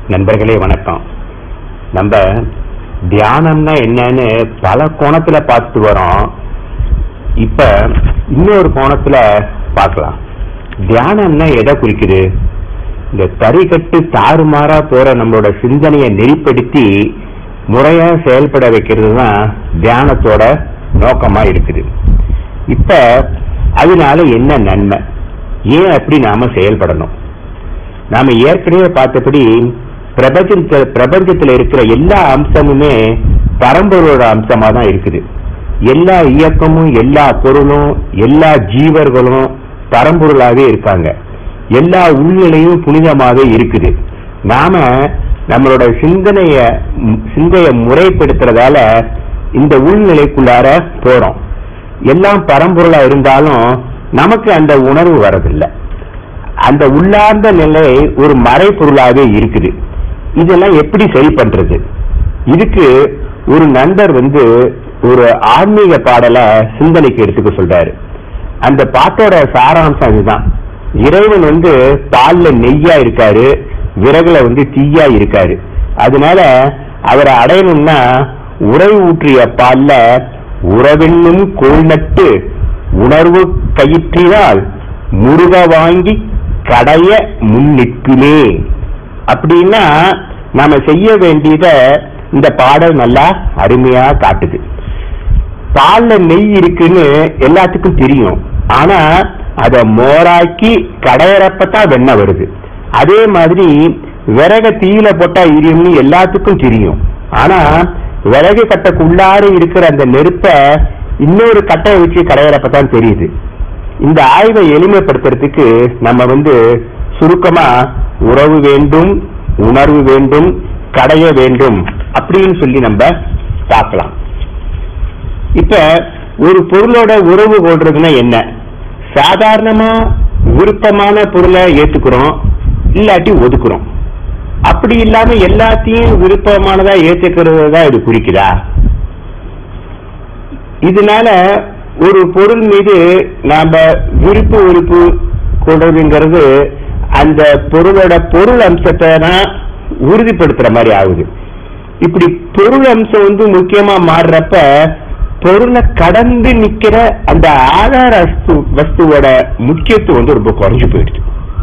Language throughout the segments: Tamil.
நண்பர்களே வணக்கம் நம்ம தியானம்னா என்னன்னு பல கோணத்துல பார்த்துட்டு வரோம் இப்ப இன்னொரு கோணத்துல பார்க்கலாம் தியானம்னா எதை குறிக்குது இந்த தறிகட்டு தாறுமாறா போற நம்மளோட சிந்தனையை நெறிப்படுத்தி முறையா செயல்பட வைக்கிறது தான் தியானத்தோட நோக்கமா இருக்குது இப்ப அதனால என்ன நன்மை ஏன் அப்படி நாம செயல்படணும் நாம ஏற்கனவே பார்த்தபடி பிரபஞ்சத்துல பிரபஞ்சத்துல இருக்கிற எல்லா அம்சமுமே பரம்பொருளோட அம்சமா தான் இருக்குது எல்லா இயக்கமும் எல்லா பொருளும் எல்லா ஜீவர்களும் பரம்பொருளாவே இருக்காங்க எல்லா உள்நிலையும் புனிதமாவே இருக்குது நாம நம்மளோட சிந்தனைய ம், சிந்தைய முறைப்படுத்துறதால இந்த உள்நிலைக்குள்ளார போறோம் எல்லாம் பரம்பொருளா இருந்தாலும் நமக்கு அந்த உணர்வு வரதில்லை அந்த உள்ளார்ந்த நிலை ஒரு மறைப்பொருளாவே இருக்குது இதெல்லாம் எப்படி சரி பண்றது இதுக்கு ஒரு நண்பர் வந்து ஒரு ஆன்மீக பாடலை சிந்தனைக்கு எடுத்துக்க சொல்றாரு அந்த பாட்டோட சாராம்சம் இதுதான் இறைவன் வந்து பால்ல நெய்யா இருக்காரு விறகுல வந்து தீயா இருக்காரு அதனால அவரை அடையணும்னா உறை ஊற்றிய பால்ல உறவென்னும் கோள் நட்டு உணர்வு கயிற்றினால் முருக வாங்கி கடைய முன் நிற்குமே அப்படின்னா நாம செய்ய வேண்டியத இந்த பாடல் நல்லா அருமையா காட்டுது பால்ல நெய் இருக்குன்னு எல்லாத்துக்கும் தெரியும் ஆனா அத மோராக்கி கடையறப்பதான் வெண்ணெய் வருது அதே மாதிரி விறக தீயில போட்டா எரியும்னு எல்லாத்துக்கும் தெரியும் ஆனா விறகு கட்டைக்குள்ளார இருக்கிற அந்த நெருப்ப இன்னொரு கட்டையை வச்சு கடையறப்பதான் தெரியுது இந்த ஆய்வை எளிமைப்படுத்துறதுக்கு நம்ம வந்து சுருக்கமா உறவு வேண்டும் உணர்வு வேண்டும் கடைய வேண்டும் அப்படின்னு சொல்லி நம்ம பார்க்கலாம் இப்ப ஒரு பொருளோட உறவு கொள்றதுன்னா என்ன சாதாரணமா விருப்பமான பொருளை ஏத்துக்கிறோம் இல்லாட்டி ஒதுக்குறோம் அப்படி இல்லாம எல்லாத்தையும் விருப்பமானதா ஏத்துக்கிறது தான் இது குறிக்குதா இதனால ஒரு பொருள் மீது நாம விருப்பு வெறுப்பு கொள்றதுங்கிறது அந்த பொருளோட பொருள் அம்சத்தை தான் உறுதிப்படுத்துற மாதிரி ஆகுது இப்படி பொருள் அம்சம் வந்து முக்கியமா மாறுறப்ப பொருளை கடந்து நிக்கிற அந்த ஆதார வஸ்து வஸ்துவோட முக்கியத்துவம் வந்து ரொம்ப குறைஞ்சு போயிடுது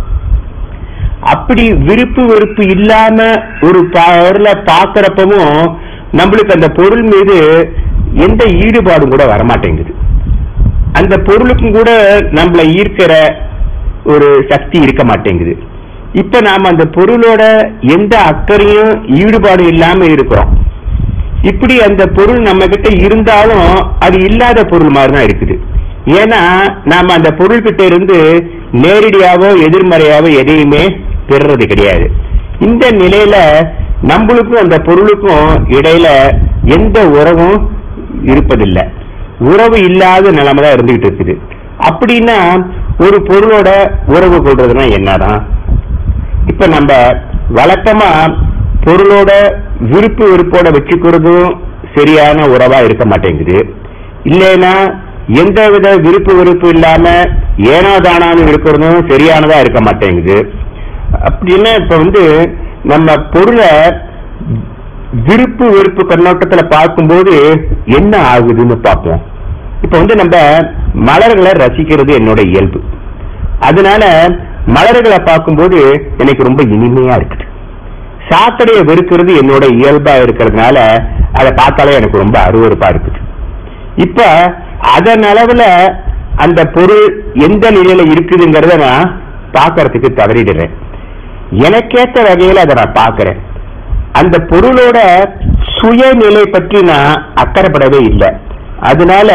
அப்படி விருப்பு வெறுப்பு இல்லாம ஒரு பொருளை பாக்குறப்பவும் நம்மளுக்கு அந்த பொருள் மீது எந்த ஈடுபாடும் கூட வரமாட்டேங்குது அந்த பொருளுக்கும் கூட நம்மள ஈர்க்கிற ஒரு சக்தி இருக்க மாட்டேங்குது இப்ப நாம அந்த பொருளோட எந்த அக்கறையும் ஈடுபாடு இல்லாம இருக்கிறோம் இப்படி அந்த பொருள் நம்ம கிட்ட இருந்தாலும் அது இல்லாத பொருள் மாதிரி தான் இருக்குது ஏன்னா நாம அந்த பொருள் கிட்ட இருந்து நேரடியாவோ எதிர்மறையாவோ எதையுமே பெறுறது கிடையாது இந்த நிலையில நம்மளுக்கும் அந்த பொருளுக்கும் இடையில எந்த உறவும் இருப்பதில்லை உறவு இல்லாத நிலைமை தான் இருந்துகிட்டு இருக்குது அப்படின்னா ஒரு பொருளோட உறவு கொள்றதுன்னா என்னதான் இப்ப நம்ம வழக்கமா பொருளோட விருப்பு வெறுப்போட வச்சுக்கிறதும் சரியான உறவா இருக்க மாட்டேங்குது இல்லைன்னா எந்த வித விருப்பு வெறுப்பு இல்லாம ஏனோ தானான்னு இருக்கிறதும் சரியானதா இருக்க மாட்டேங்குது அப்படின்னா இப்ப வந்து நம்ம பொருளை விருப்பு வெறுப்பு கண்ணோட்டத்துல பார்க்கும்போது என்ன ஆகுதுன்னு பார்ப்போம் இப்ப வந்து நம்ம மலர்களை ரசிக்கிறது என்னோட இயல்பு அதனால மலர்களை பார்க்கும்போது எனக்கு ரொம்ப இனிமையா இருக்குது சாக்கடையை வெறுக்கிறது என்னோட இயல்பா இருக்கிறதுனால அதை பார்த்தாலே எனக்கு ரொம்ப அருவருப்பா இருக்குது இப்ப அதன் அளவுல அந்த பொருள் எந்த நிலையில இருக்குதுங்கிறத நான் பார்க்கறதுக்கு தவறிடுறேன் எனக்கேத்த வகையில அதை நான் பார்க்கிறேன் அந்த பொருளோட சுயநிலை பற்றி நான் அக்கறைப்படவே இல்லை அதனால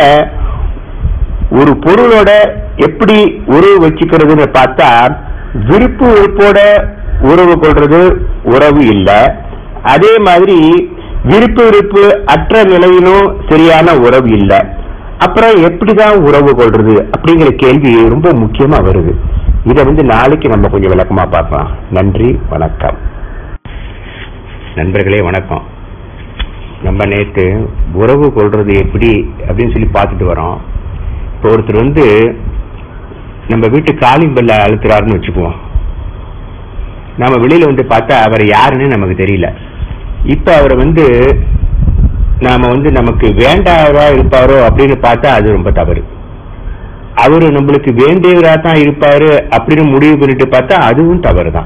ஒரு பொருளோட எப்படி உறவு வச்சுக்கிறதுன்னு பார்த்தா விருப்பு வெறுப்போட உறவு கொள்றது உறவு இல்லை அதே மாதிரி விருப்பு வெறுப்பு அற்ற நிலையிலும் சரியான உறவு இல்லை அப்புறம் எப்படிதான் உறவு கொள்றது அப்படிங்கிற கேள்வி ரொம்ப முக்கியமா வருது இதை வந்து நாளைக்கு நம்ம கொஞ்சம் விளக்கமா பார்க்கலாம் நன்றி வணக்கம் நண்பர்களே வணக்கம் நம்ம நேற்று உறவு கொள்றது எப்படி அப்படின்னு சொல்லி பார்த்துட்டு வரோம் இப்போ ஒருத்தர் வந்து நம்ம வீட்டு காலிங் பெல்ல அழுத்துறாருன்னு வச்சுக்குவோம் நம்ம வெளியில வந்து பார்த்தா அவர் யாருன்னு நமக்கு தெரியல இப்ப அவர் வந்து நாம வந்து நமக்கு வேண்டாதவரா இருப்பாரோ அப்படின்னு பார்த்தா அது ரொம்ப தவறு அவரு நம்மளுக்கு வேண்டியவரா தான் இருப்பாரு அப்படின்னு முடிவு பண்ணிட்டு பார்த்தா அதுவும் தவறு தான்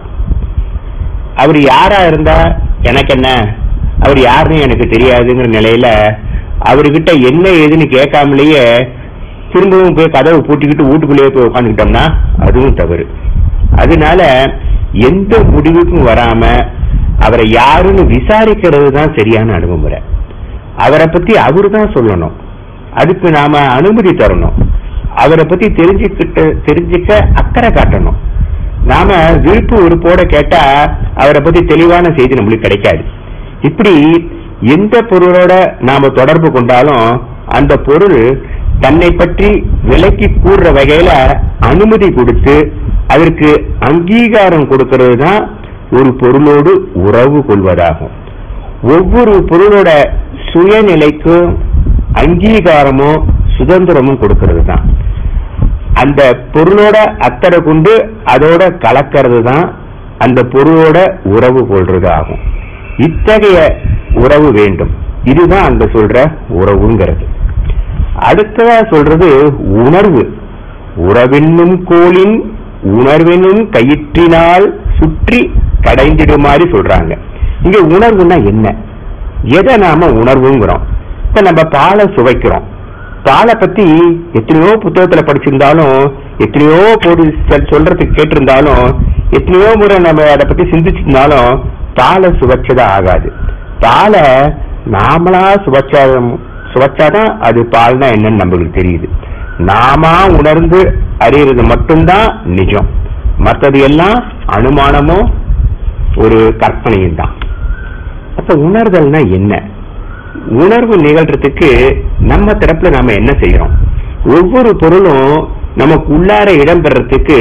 அவர் யாரா இருந்தா எனக்கு என்ன அவர் யாருன்னு எனக்கு தெரியாதுங்கிற நிலையில அவர்கிட்ட என்ன ஏதுன்னு கேட்காமலேயே திரும்பவும் போய் கதவை பூட்டிக்கிட்டு வீட்டுக்குள்ளேயே போய் உட்காந்துக்கிட்டோம்னா அதுவும் தவறு அதனால எந்த முடிவுக்கும் வராம அவரை யாருன்னு விசாரிக்கிறது தான் சரியான அணுகுமுறை அவரை பத்தி அவரு தான் சொல்லணும் அதுக்கு நாம அனுமதி தரணும் அவரை பத்தி தெரிஞ்சுக்கிட்டு தெரிஞ்சுக்க அக்கறை காட்டணும் நாம விருப்பு உறுப்போட கேட்டா அவரை பத்தி தெளிவான செய்தி நம்மளுக்கு கிடைக்காது இப்படி எந்த பொருளோட நாம தொடர்பு கொண்டாலும் அந்த பொருள் தன்னை பற்றி விலைக்கு கூறுற வகையில அனுமதி கொடுத்து அதற்கு அங்கீகாரம் கொடுக்கிறது தான் ஒரு பொருளோடு உறவு கொள்வதாகும் ஒவ்வொரு பொருளோட சுயநிலைக்கும் அங்கீகாரமும் சுதந்திரமும் கொடுக்கிறது தான் அந்த பொருளோட அக்கறை கொண்டு அதோட கலக்கிறது தான் அந்த பொருளோட உறவு கொள்றது ஆகும் இத்தகைய உறவு வேண்டும் இதுதான் அந்த சொல்ற உறவுங்கிறது அடுத்ததா சொல்றது உணர்வு உறவென்னும் கோளின் உணர்வென்னும் கயிற்றினால் சுற்றி கடைந்திடுமாறு சொல்றாங்க இங்க உணர்வுன்னா என்ன எதை நாம உணர்வுங்கிறோம் இப்ப நம்ம பாலை சுவைக்கிறோம் பாலை பத்தி எத்தனையோ புத்தகத்துல படிச்சிருந்தாலும் எத்தனையோ பொது சொல்- சொல்றதுக்கு கேட்டிருந்தாலும் எத்தனையோ முறை நம்ம அதை பத்தி சிந்திச்சிருந்தாலும் பாலை சுவைச்சதா ஆகாது பாலை நாமளா சுவைச்சா சுவைச்சாதான் அது பால்னா என்னன்னு நம்மளுக்கு தெரியுது நாமா உணர்ந்து அறியறது மட்டும்தான் நிஜம் மற்றது எல்லாம் அனுமானமும் ஒரு கற்பனையும் தான் அப்ப உணர்தல்னா என்ன உணர்வு நிகழ்றதுக்கு நம்ம தரப்புல நாம என்ன செய்யறோம் ஒவ்வொரு பொருளும் நமக்கு உள்ளார இடம் பெறறதுக்கு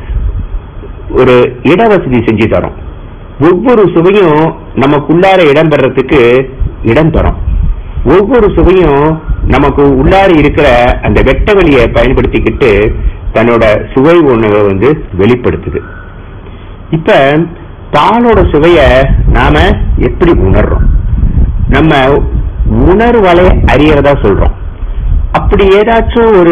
ஒரு இடவசதி செஞ்சு தரோம் ஒவ்வொரு சுவையும் நமக்குள்ளார இடம் பெறறதுக்கு இடம் தரும் ஒவ்வொரு சுவையும் நமக்கு உள்ளார இருக்கிற அந்த வெட்ட வெளியை பயன்படுத்திக்கிட்டு தன்னோட சுவை உணவை வந்து வெளிப்படுத்துது இப்ப பாலோட சுவைய நாம எப்படி உணர்றோம் நம்ம உணர்வலை அறியறதா சொல்றோம் அப்படி ஏதாச்சும் ஒரு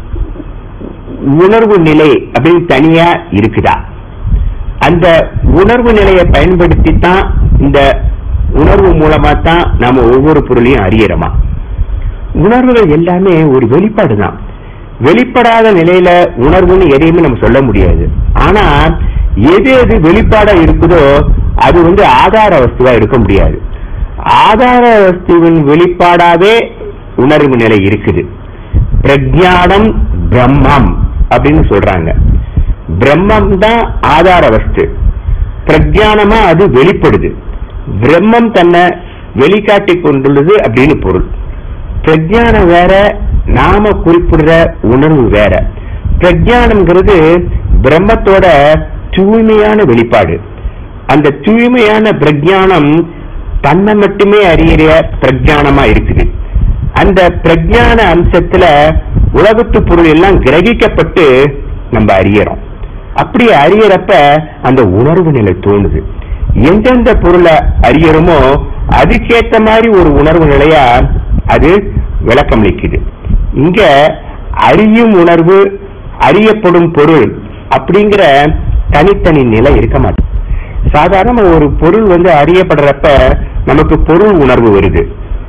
உணர்வு நிலை அப்படின்னு தனியா இருக்குதா அந்த உணர்வு நிலையை பயன்படுத்தி தான் இந்த உணர்வு மூலமா தான் நாம ஒவ்வொரு பொருளையும் அறியறோமா உணர்வுகள் எல்லாமே ஒரு வெளிப்பாடு தான் வெளிப்படாத நிலையில உணர்வுன்னு எதையுமே நம்ம சொல்ல முடியாது ஆனா எது எது வெளிப்பாடா இருக்குதோ அது வந்து ஆதார வஸ்துவா இருக்க முடியாது ஆதார வஸ்துவின் வெளிப்பாடாவே உணர்வு நிலை இருக்குது பிரஜானம் பிரம்மம் அப்படின்னு சொல்றாங்க பிரம்மம் தான் ஆதார வஸ்து பிரஜானமா அது வெளிப்படுது பிரம்மம் தன்னை வெளிக்காட்டி கொண்டுள்ளது அப்படின்னு பொருள் பிரஜானம் வேற நாம குறிப்பிடுற உணர்வு வேற பிரஜானம்ங்கிறது பிரம்மத்தோட தூய்மையான வெளிப்பாடு அந்த தூய்மையான பிரஜானம் தன்னை மட்டுமே அறியிற பிரஜானமா இருக்குது அந்த பிரஜான அம்சத்துல உலகத்து பொருள் எல்லாம் கிரகிக்கப்பட்டு நம்ம அறியறோம் அப்படி அறியறப்ப அந்த உணர்வு நிலை தோணுது எந்தெந்த பொருளை அறியறோமோ அதுக்கேத்த மாதிரி ஒரு உணர்வு நிலையா அது விளக்கம் அளிக்குது இங்க அறியும் உணர்வு அறியப்படும் பொருள் அப்படிங்கிற தனித்தனி நிலை இருக்க மாட்டேன் சாதாரண ஒரு பொருள் வந்து அறியப்படுறப்ப நமக்கு பொருள் உணர்வு வருது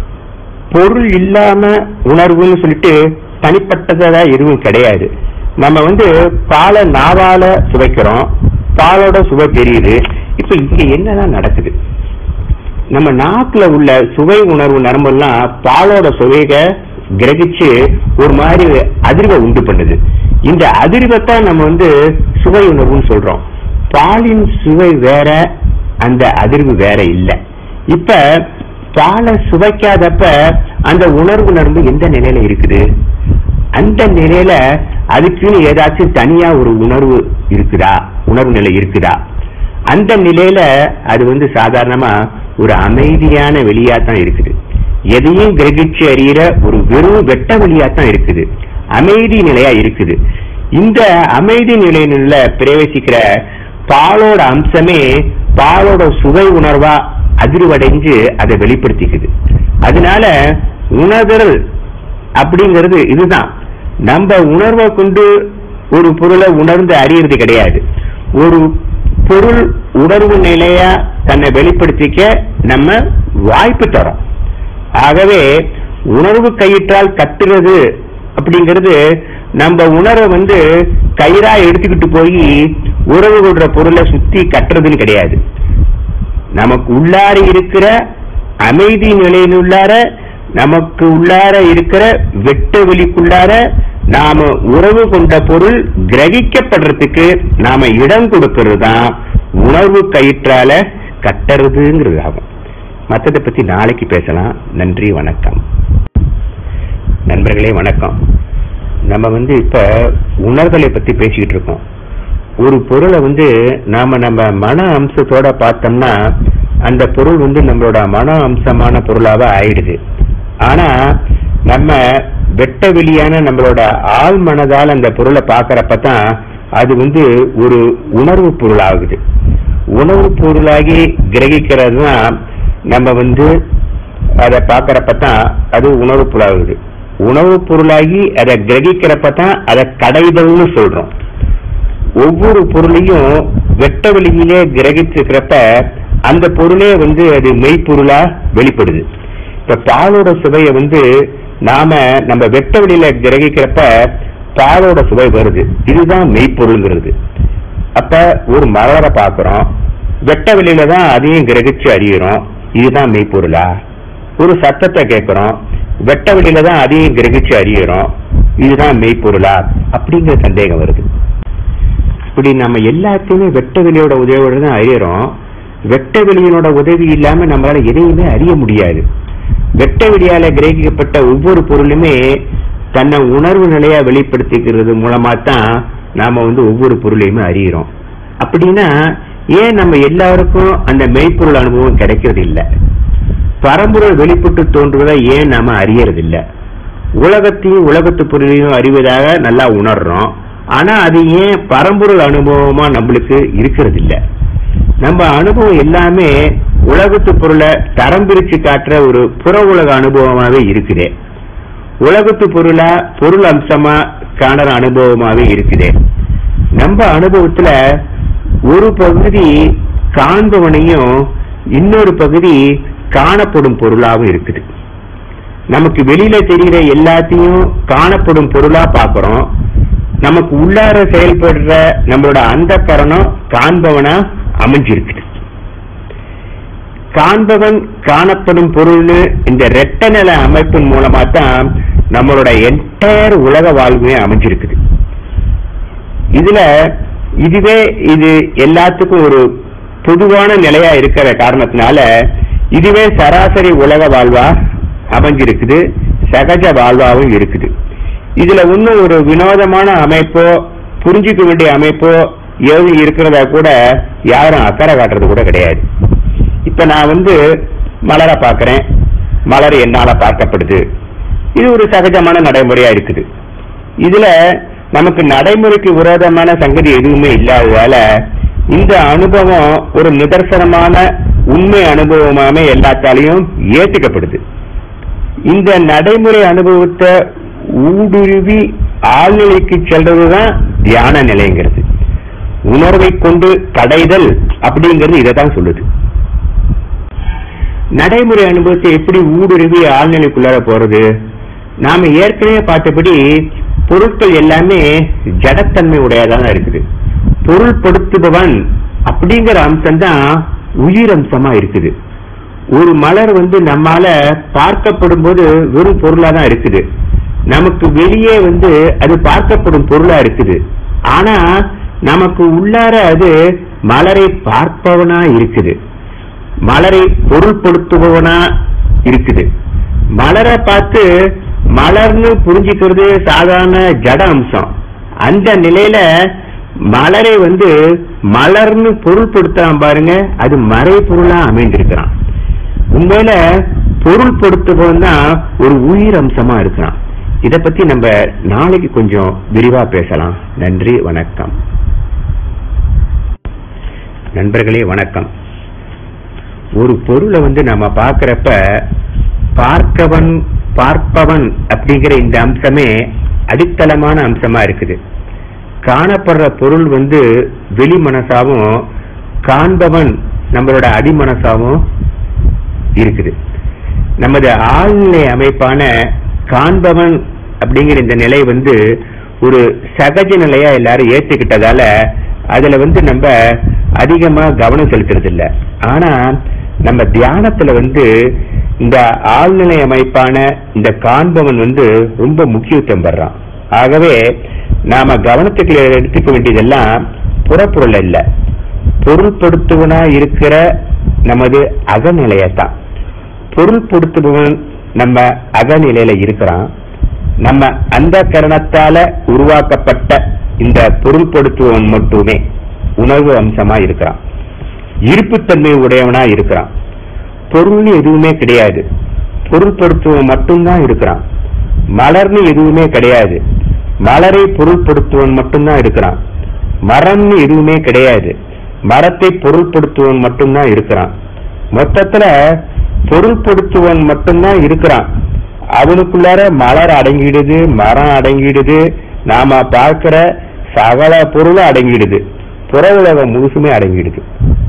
பொருள் இல்லாம உணர்வுன்னு சொல்லிட்டு தனிப்பட்டதா எதுவும் கிடையாது நம்ம வந்து பாலை நாவால சுவைக்கிறோம் பாலோட சுவை தெரியுது இப்ப இங்க என்னதான் நடக்குது நம்ம நாக்குல உள்ள சுவை உணர்வு நரம்பெல்லாம் பாலோட சுவைக கிரகிச்சு ஒரு மாதிரி அதிர்வை உண்டு பண்ணுது இந்த அதிர்வைத்தான் நம்ம வந்து சுவை உணர்வுன்னு சொல்றோம் பாலின் சுவை வேற அந்த அதிர்வு வேற இல்ல இப்ப பாலை சுவைக்காதப்ப அந்த உணர்வு நரம்பு எந்த நிலையில இருக்குது அந்த நிலையில அதுக்குன்னு ஏதாச்சும் தனியா ஒரு உணர்வு இருக்குதா உணர்வு நிலை இருக்குதா அந்த நிலையில அது வந்து சாதாரணமா ஒரு அமைதியான வெளியா தான் இருக்குது எதையும் கிரகிச்சு அறியிற ஒரு வெறும் வெட்ட வெளியா தான் இருக்குது அமைதி நிலையா இருக்குது இந்த அமைதி நிலையில பிரவேசிக்கிற பாலோட அம்சமே பாலோட சுவை உணர்வா அதிர்வடைஞ்சு அதை வெளிப்படுத்திக்குது அதனால உணர்தல் அப்படிங்கிறது இதுதான் நம்ம உணர்வை கொண்டு ஒரு பொருளை உணர்ந்து அறியறது கிடையாது ஒரு பொருள் உணர்வு நிலையா தன்னை வெளிப்படுத்திக்க நம்ம வாய்ப்பு தரோம் ஆகவே உணர்வு கயிற்றால் கட்டுறது அப்படிங்கிறது நம்ம உணர்வை வந்து கயிறா எடுத்துக்கிட்டு போய் உறவு கொள்ற பொருளை சுத்தி கட்டுறதுன்னு கிடையாது நமக்கு உள்ளார இருக்கிற அமைதி நிலையிலுள்ளார நமக்கு உள்ளார இருக்கிற வெட்ட வெளிக்குள்ளார நாம உறவு கொண்ட பொருள் கிரகிக்கப்படுறதுக்கு நாம இடம் கொடுக்கிறது தான் உணர்வு கயிற்றால கட்டுறதுங்கிறது ஆகும் மற்றதை பத்தி நாளைக்கு பேசலாம் நன்றி வணக்கம் நண்பர்களே வணக்கம் நம்ம வந்து இப்ப உணர்தலை பத்தி பேசிக்கிட்டு இருக்கோம் ஒரு பொருளை வந்து நாம நம்ம மன அம்சத்தோட பார்த்தோம்னா அந்த பொருள் வந்து நம்மளோட மன அம்சமான பொருளாக ஆயிடுது ஆனா நம்ம வெட்ட வெளியான நம்மளோட ஆள் மனதால் அந்த பொருளை பார்க்கறப்ப தான் அது வந்து ஒரு உணர்வு பொருள் ஆகுது உணவு பொருளாகி கிரகிக்கிறது தான் நம்ம வந்து அதை பார்க்கறப்ப தான் அது உணவு பொருளாகுது உணவு பொருளாகி அதை கிரகிக்கிறப்ப தான் அதை கடைதல்னு சொல்றோம் ஒவ்வொரு பொருளையும் வெட்ட வெளியிலே கிரகிச்சிருக்கிறப்ப அந்த பொருளே வந்து அது மெய்ப்பொருளா வெளிப்படுது இப்ப பாலோட சுவையை வந்து நாம நம்ம வெட்ட வெளியில கிரகிக்கிறப்ப பாலோட சுவை வருது இதுதான் மெய்ப்பொருள்ங்கிறது அப்ப ஒரு மலரை பார்க்கிறோம் வெட்ட வெளியில தான் அதையும் கிரகிச்சு அறியறோம் இதுதான் மெய்ப்பொருளா ஒரு சத்தத்தை கேட்கிறோம் வெட்ட வெளியில தான் அதையும் கிரகிச்சு அறியறோம் இதுதான் மெய்ப்பொருளா அப்படிங்கிற சந்தேகம் வருது இப்படி நம்ம எல்லாத்தையுமே வெட்ட வெளியோட உதவியோட தான் அறியறோம் வெட்ட வெளியினோட உதவி இல்லாம நம்மளால எதையுமே அறிய முடியாது வெட்ட வெளியால கிரகிக்கப்பட்ட ஒவ்வொரு பொருளுமே தன்னை உணர்வு நிலையா வெளிப்படுத்திக்கிறது மூலமா தான் நாம வந்து ஒவ்வொரு பொருளையுமே அறியறோம் அப்படின்னா ஏன் நம்ம எல்லாருக்கும் அந்த மெய்ப்பொருள் அனுபவம் கிடைக்கிறது இல்ல பரம்பொருள் வெளிப்பட்டு தோன்றுவதை ஏன் நாம அறியறது இல்ல உலகத்தையும் உலகத்து பொருளையும் அறிவதாக நல்லா உணர்றோம் ஆனா அது ஏன் பரம்பொருள் அனுபவமா நம்மளுக்கு இருக்கிறது இல்ல நம்ம அனுபவம் எல்லாமே உலகத்து பொருளை தரம் பிரிச்சு காட்டுற ஒரு புற உலக அனுபவமாவே இருக்குது உலகத்து பொருளா பொருள் அம்சமா காணற அனுபவமாவே இருக்குது நம்ம அனுபவத்துல ஒரு பகுதி காண்பவனையும் இன்னொரு பகுதி காணப்படும் பொருளாவும் இருக்குது நமக்கு வெளியில தெரிகிற எல்லாத்தையும் காணப்படும் பொருளா பார்க்கிறோம் நமக்கு உள்ளார செயல்படுற நம்மளோட அந்த கரணம் காண்பவனா அமைஞ்சிருக்குது காண்பவன் காணப்படும் பொருள்னு இந்த ரெட்ட நில அமைப்பின் மூலமா தான் நம்மளோட என்டையர் உலக வாழ்வே அமைஞ்சிருக்குது இதுல இதுவே இது எல்லாத்துக்கும் ஒரு பொதுவான நிலையா இருக்கிற காரணத்தினால இதுவே சராசரி உலக வாழ்வா அமைஞ்சிருக்குது சகஜ வாழ்வாவும் இருக்குது இதுல இன்னும் ஒரு வினோதமான அமைப்போ புரிஞ்சுக்க வேண்டிய அமைப்போ எது இருக்கிறதா கூட யாரும் அக்கறை காட்டுறது கூட கிடையாது இப்ப நான் வந்து மலரை பார்க்கிறேன் மலர் என்னால பார்க்கப்படுது இது ஒரு சகஜமான நடைமுறையா இருக்குது இதுல நமக்கு நடைமுறைக்கு விரோதமான சங்கதி எதுவுமே இல்லாததால இந்த அனுபவம் ஒரு நிதர்சனமான உண்மை அனுபவமாமே எல்லாத்தாலையும் ஏத்துக்கப்படுது இந்த நடைமுறை அனுபவத்தை ஊடுருவி ஆழ்நிலைக்கு செல்றதுதான் தியான நிலைங்கிறது உணர்வை கொண்டு கடைதல் அப்படிங்கிறது இதை தான் சொல்லுது நடைமுறை அனுபவத்தை எப்படி ஊடுருவி ஆழ்நிலைக்குள்ளார போறது நாம ஏற்கனவே பார்த்தபடி பொருட்கள் எல்லாமே ஜடத்தன்மை உடையதாக இருக்குது பொருள்படுத்துபவன் அப்படிங்கிற அம்சம் தான் உயிர் அம்சமா இருக்குது ஒரு மலர் வந்து நம்மால பார்க்கப்படும் போது வெறும் பொருளா தான் இருக்குது நமக்கு வெளியே வந்து அது பார்க்கப்படும் பொருளா இருக்குது ஆனா நமக்கு உள்ளார அது மலரை பார்ப்பவனா இருக்குது மலரை பொருள்படுத்துபவனா இருக்குது மலரை பார்த்து மலர்னு புரிஞ்சுக்கிறது சாதாரண ஜட அம்சம் அந்த நிலையில மலரை வந்து மலர்னு பொருள்படுத்தான் பாருங்க அது மறை பொருளா அமைந்திருக்கிறான் உண்மையில பொருள்படுத்துபவன் தான் ஒரு உயிர் அம்சமா இருக்கிறான் இத பத்தி நம்ம நாளைக்கு கொஞ்சம் விரிவா பேசலாம் நன்றி வணக்கம் நண்பர்களே வணக்கம் ஒரு பொருளை வந்து நம்ம பார்க்கறப்ப பார்க்கவன் பார்ப்பவன் அப்படிங்கிற இந்த அம்சமே அடித்தளமான அம்சமா இருக்குது காணப்படுற பொருள் வந்து வெளி மனசாவும் காண்பவன் நம்மளோட அடிமனசாவும் இருக்குது நமது ஆழ்நிலை அமைப்பான காண்பவன் அப்படிங்கிற இந்த நிலை வந்து ஒரு சகஜ நிலையா எல்லாரும் ஏத்துக்கிட்டதால அதுல வந்து நம்ம அதிகமா கவனம் செலுத்துறது இல்ல ஆனா நம்ம தியானத்துல வந்து இந்த ஆழ்நிலை அமைப்பான இந்த காண்பவன் வந்து ரொம்ப முக்கியத்துவம் பெறான் ஆகவே நாம கவனத்துக்கு எடுத்துக்க வேண்டியதெல்லாம் புறப்பொருள் இல்ல பொருள்படுத்துவனா இருக்கிற நமது அகநிலையத்தான் பொருள்படுத்துபவன் நம்ம அகநிலையில இருக்கிறான் நம்ம அந்த கரணத்தால உருவாக்கப்பட்ட இந்த பொருள்படுத்துவன் மட்டுமே உணர்வு அம்சமா இருக்கிறான் இருப்புத்தன்மை உடையவனா இருக்கிறான் பொருள்னு எதுவுமே கிடையாது பொருள்படுத்துவன் மட்டும்தான் இருக்கிறான் மலர்னு எதுவுமே கிடையாது மலரை பொருள்படுத்துவன் மட்டும்தான் இருக்கிறான் மரம்னு எதுவுமே கிடையாது மரத்தை பொருள்படுத்துவன் மட்டும்தான் இருக்கிறான் மொத்தத்துல பொருள்படுத்துவன் மட்டும்தான் இருக்கிறான் அவனுக்குள்ளார மலர் அடங்கிடுது மரம் அடங்கிடுது நாம பார்க்கிற சகல பொருளும் அடங்கிடுது புற உலகம் முழுசுமே அடங்கிடுது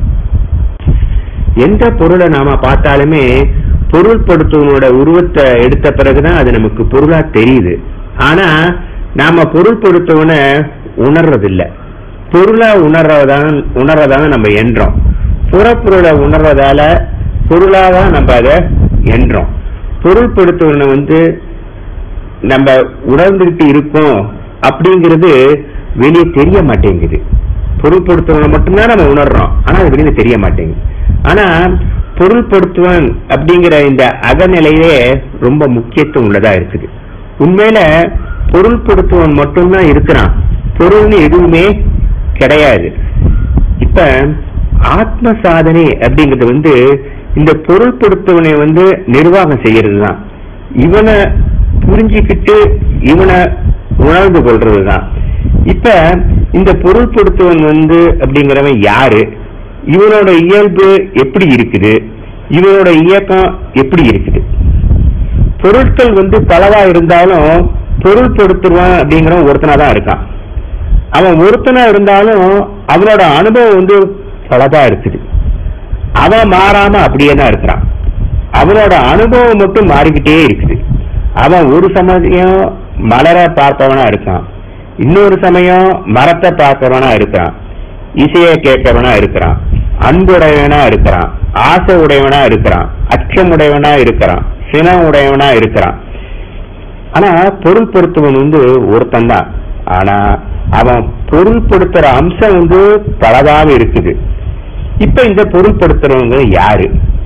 எந்த பொருளை நாம பார்த்தாலுமே பொருள்படுத்துவனோட உருவத்தை எடுத்த பிறகுதான் அது நமக்கு பொருளா தெரியுது ஆனா நாம பொருள்படுத்துவன உணர்றதில்ல பொருளா உணர்றதான் உணர்றதான நம்ம எண்றோம் புறப்பொருளை உணர்றதால பொருளாதான் நம்ம அதை எண்றோம் பொருள்படுத்துவன வந்து நம்ம உணர்ந்துகிட்டு இருக்கோம் அப்படிங்கிறது வெளியே தெரிய மாட்டேங்குது பொருள்படுத்துவனை மட்டும்தான் நம்ம உணர்றோம் ஆனா அது வெளியில தெரிய மாட்டேங்குது ஆனா பொருள்படுத்துவன் அப்படிங்கிற இந்த அகநிலையே ரொம்ப முக்கியத்துவம் உள்ளதா இருக்குது உண்மையில பொருள்படுத்துவன் மட்டும்தான் இருக்கிறான் பொருள்னு எதுவுமே கிடையாது இப்ப ஆத்ம சாதனை அப்படிங்கிறது வந்து இந்த பொருள்படுத்துவனை வந்து நிர்வாகம் செய்யறது தான் இவனை புரிஞ்சுக்கிட்டு இவனை உணர்ந்து கொள்றது தான் இப்ப இந்த பொருள்படுத்துவன் வந்து அப்படிங்கிறவன் யாரு இவனோட இயல்பு எப்படி இருக்குது இவனோட இயக்கம் எப்படி இருக்குது பொருட்கள் வந்து பலவா இருந்தாலும் பொருள்படுத்துவான் அப்படிங்கிறவன் ஒருத்தனா தான் இருக்கான் அவன் ஒருத்தனா இருந்தாலும் அவனோட அனுபவம் வந்து பலதா இருக்குது அவன் மாறாம அப்படியே தான் இருக்கிறான் அவனோட அனுபவம் மட்டும் மாறிக்கிட்டே இருக்குது அவன் ஒரு சமயம் மலரை பார்ப்பவனா இருக்கான் இன்னொரு சமயம் மரத்தை பார்க்கறவனா இருக்கிறான் இசையை கேட்கறவனா இருக்கிறான் அன்புடையவனா இருக்கிறான் ஆசை உடையவனா இருக்கிறான் அச்சமுடையவனா இருக்கிறான் சினம் உடையவனா இருக்கிறான் ஆனா பொருள்படுத்துவன் வந்து ஒருத்தன் தான் ஆனா அவன் பொருள்படுத்துற அம்சம் வந்து பலதாக இருக்குது இப்ப இந்த பொருள்படுத்துறவங்க யாரு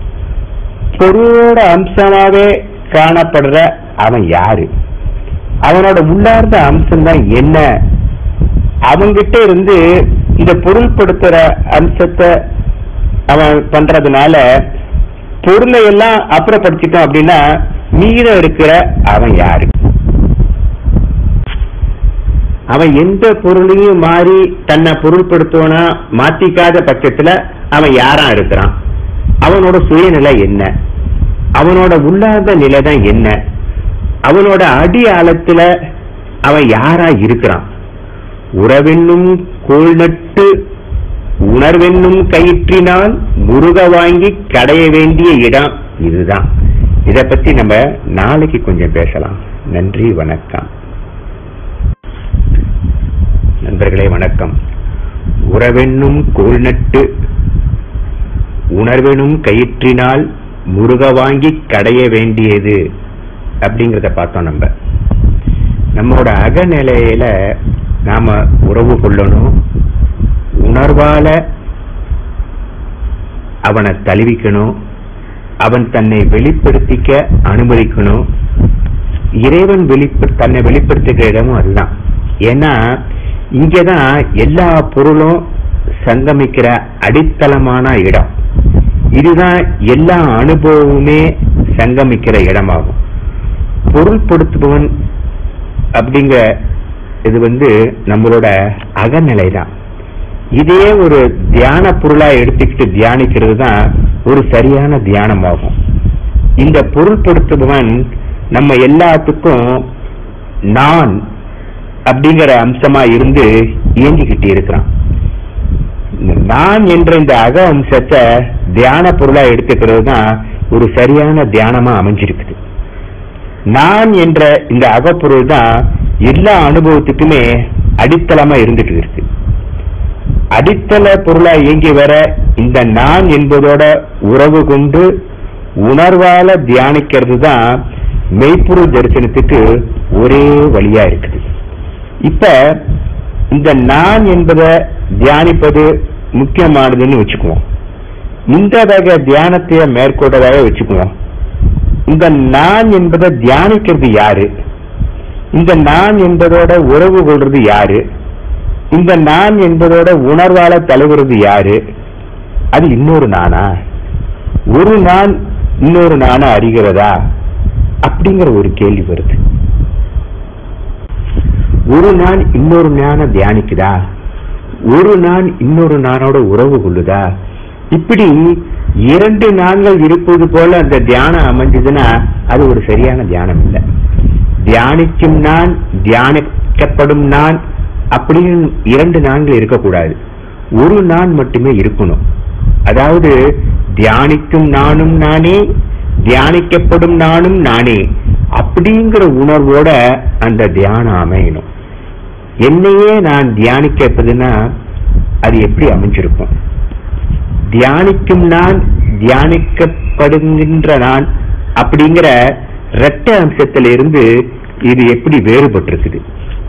பொருளோட அம்சமாவே காணப்படுற அவன் யாரு அவனோட உள்ளார்ந்த அம்சம் தான் என்ன அவங்கிட்ட இருந்து இந்த பொருள்படுத்துற அம்சத்தை அவன் பண்றதுனால பொருளை எல்லாம் அப்புறப்படுத்திட்டோம் அப்படின்னா மீதம் இருக்கிற அவன் யாரு அவன் எந்த பொருளையும் மாறி தன்னை பொருள்படுத்துவனா மாத்திக்காத பட்சத்துல அவன் யாரா இருக்கிறான் அவனோட சுயநிலை என்ன அவனோட உள்ளார்ந்த நிலை தான் என்ன அவனோட அடி ஆழத்துல அவன் யாரா இருக்கிறான் உறவென்னும் கோள் நட்டு உணர்வென்னும் கயிற்றினால் முருக வாங்கி கடைய வேண்டிய இடம் இதுதான் இத பத்தி நம்ம நாளைக்கு கொஞ்சம் பேசலாம் நன்றி வணக்கம் நண்பர்களே வணக்கம் உறவென்னும் கோள் நட்டு உணர்வெனும் கயிற்றினால் முருக வாங்கி கடைய வேண்டியது அப்படிங்கறத பார்த்தோம் நம்ம நம்மோட அகநிலையில நாம உறவு கொள்ளணும் உணர்வால அவனை தழுவிக்கணும் அவன் தன்னை வெளிப்படுத்திக்க அனுமதிக்கணும் இறைவன் வெளிப்ப தன்னை வெளிப்படுத்துகிற இடமும் அதுதான் ஏன்னா இங்கதான் எல்லா பொருளும் சங்கமிக்கிற அடித்தளமான இடம் இதுதான் எல்லா அனுபவமுமே சங்கமிக்கிற இடமாகும் பொருள்படுத்துபவன் அப்படிங்கிற இது வந்து நம்மளோட அகநிலை தான் இதே ஒரு தியான பொருளா எடுத்துக்கிட்டு தியானிக்கிறது தான் ஒரு சரியான தியானமாகும் இந்த பொருள்படுத்துபவன் நம்ம எல்லாத்துக்கும் நான் அப்படிங்கிற அம்சமா இருந்து இயங்கிக்கிட்டு இருக்கிறான் இந்த நான் என்ற இந்த அக அம்சத்தை தியான பொருளா எடுத்துக்கிறது தான் ஒரு சரியான தியானமா அமைஞ்சிருக்குது நான் என்ற இந்த அகப்பொருள் தான் எல்லா அனுபவத்துக்குமே அடித்தளமா இருந்துட்டு இருக்கு அடித்தள பொருளா இயங்கி வர இந்த நான் என்பதோட உறவு கொண்டு உணர்வால தியானிக்கிறது தான் மெய்ப்பொருள் தரிசனத்துக்கு ஒரே வழியா இருக்குது இப்ப இந்த நான் என்பதை தியானிப்பது முக்கியமானதுன்னு வச்சுக்குவோம் இந்த வகை தியானத்தை மேற்கொண்டதாக வச்சுக்குவோம் இந்த நான் என்பதை தியானிக்கிறது யாரு இந்த நான் என்பதோட உறவு கொள்றது யாரு இந்த நான் என்பதோட உணர்வால தழுவுறது யாரு அது இன்னொரு நானா ஒரு நான் இன்னொரு நானா அறிகிறதா அப்படிங்கிற ஒரு கேள்வி வருது ஒரு நான் இன்னொரு நான தியானிக்குதா ஒரு நான் இன்னொரு நானோட உறவு கொள்ளுதா இப்படி இரண்டு நான்கள் இருப்பது போல அந்த தியானம் அமைஞ்சதுன்னா அது ஒரு சரியான தியானம் இல்லை தியானிக்கும் நான் தியானிக்கப்படும் நான் அப்படின்னு இரண்டு நான்கள் இருக்கக்கூடாது ஒரு நான் மட்டுமே இருக்கணும் அதாவது தியானிக்கும் நானும் நானே தியானிக்கப்படும் நானும் நானே அப்படிங்கிற உணர்வோட அந்த தியானம் அமையணும் என்னையே நான் தியானிக்கப்பதுன்னா அது எப்படி அமைஞ்சிருக்கும் தியானிக்கும் நான் தியானிக்கப்படுகின்ற நான் அப்படிங்கிற இரட்டை அம்சத்திலிருந்து இது எப்படி வேறுபட்டிருக்குது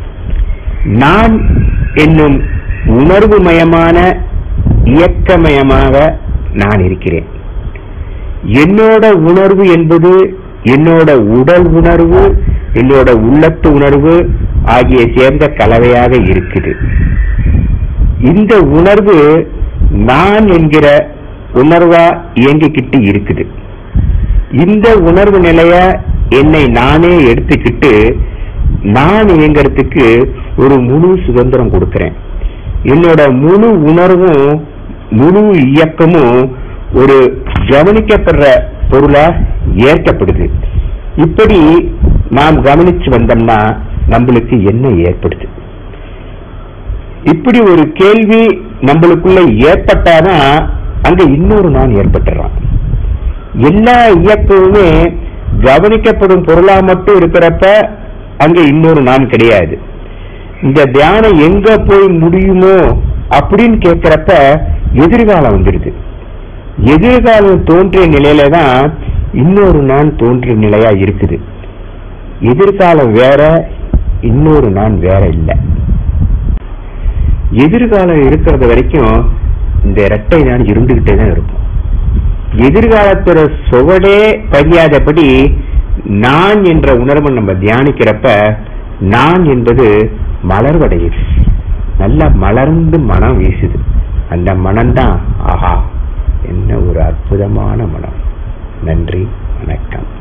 நான் என்னும் உணர்வுமயமான இயக்கமயமாக நான் இருக்கிறேன் என்னோட உணர்வு என்பது என்னோட உடல் உணர்வு என்னோட உள்ளத்து உணர்வு ஆகிய சேர்ந்த கலவையாக இருக்குது இந்த உணர்வு நான் என்கிற உணர்வா இயங்கிக்கிட்டு இருக்குது இந்த உணர்வு நிலைய என்னை நானே எடுத்துக்கிட்டு நான் இயங்கிறதுக்கு ஒரு முழு சுதந்திரம் கொடுக்கிறேன் என்னோட முழு உணர்வும் முழு இயக்கமும் ஒரு கவனிக்கப்படுற பொருளா ஏற்கப்படுது இப்படி நாம் கவனிச்சு வந்தோம்னா நம்மளுக்கு என்ன ஏற்படுது இப்படி ஒரு கேள்வி நம்மளுக்குள்ள ஏற்பட்டாதான் அங்க இன்னொரு நான் ஏற்பட்டுறான் எல்லா இயக்கமுமே கவனிக்கப்படும் பொருளா மட்டும் இருக்கிறப்ப அங்க இன்னொரு நான் கிடையாது இந்த தியானம் எங்க போய் முடியுமோ அப்படின்னு கேட்கிறப்ப எதிர்காலம் வந்துடுது எதிர்காலம் தோன்றிய நிலையில தான் இன்னொரு நான் தோன்றிய நிலையா இருக்குது எதிர்காலம் வேற இன்னொரு நான் வேற இல்லை எதிர்காலம் இருக்கிறது வரைக்கும் இந்த இரட்டை நான் இருந்துகிட்டே தான் இருக்கும் எதிர்காலத்தோட சுவடே பதியாதபடி நான் என்ற உணர்வை நம்ம தியானிக்கிறப்ப நான் என்பது மலர்வடையுது நல்ல மலர்ந்து மனம் வீசுது அந்த மனம்தான் ஆஹா என்ன ஒரு அற்புதமான மனம் நன்றி வணக்கம்